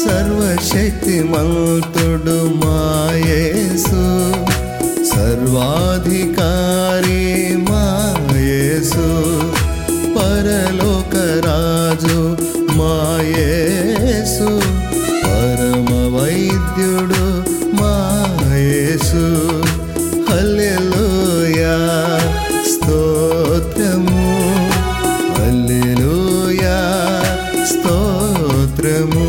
సర్వశక్తిమంతుడు మాయేసు సర్వాధికారి మాయేసు పరలోకరాజు మాయేసు పరమ వైద్యుడు మాయేసు హల్లెలూయా స్తోత్రము హల్లెలూయా స్తోత్రము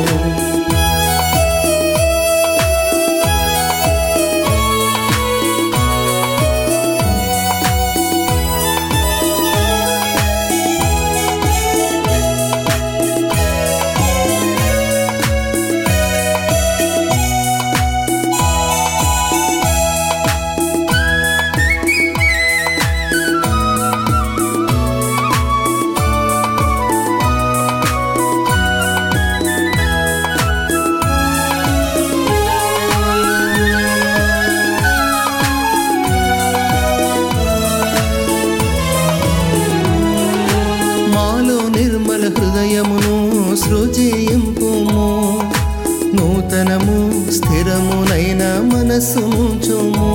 మాలో నిర్మల హృదయమును సృజింపుము నూతనము స్థిరమునైన మనస్సు ఉంచుము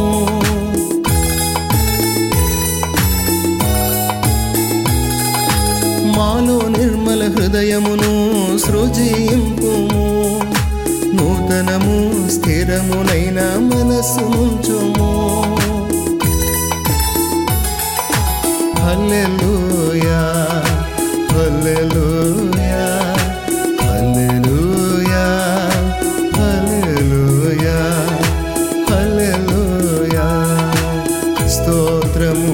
మాలో నిర్మల హృదయమును సృజింపుము నూతనము స్థిరమునైన మనస్సు ఉంచుము హల్లెలూయా హల్లెలూయా హల్లెలూయా హల్లెలూయా హల్లెలూయా స్తోత్రము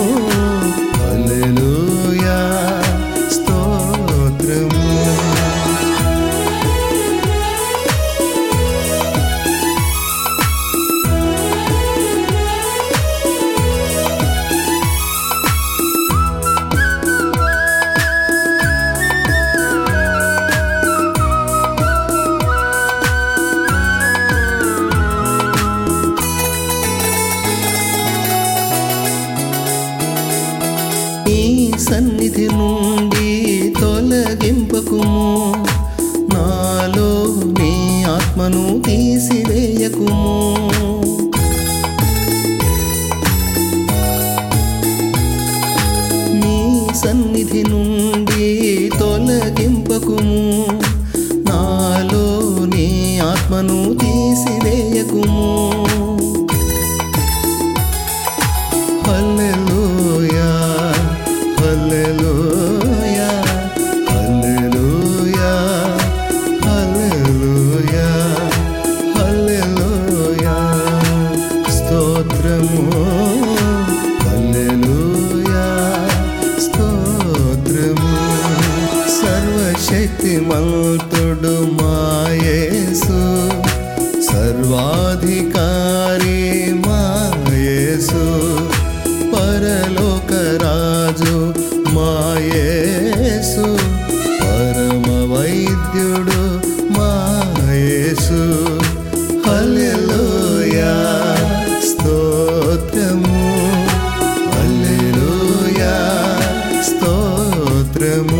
హల్లెలూయా స్తోత్రము నీ సన్నిధి నుండి తొలగింపకుము నాలో నీ ఆత్మను తీసివేయకుము నీ సన్నిధి నుండి తొలగింపకుము నాలో నీ ఆత్మను తీసివేయకుము హల్లెలూయా హల్లెలూయా హల్లెలూయా హల్లెలూయా హల్లెలూయా స్తోత్రము హల్లెలూయా స్తోత్రము సర్వశక్తిమంతుడు మాయేసు సర్వాధికారి మాయేసు పరలోకరాజు మాయేసు పరమ వైద్యుడు మాయేసు హల్లెలూయా స్తోత్రము హల్లెలూయా స్తోత్రము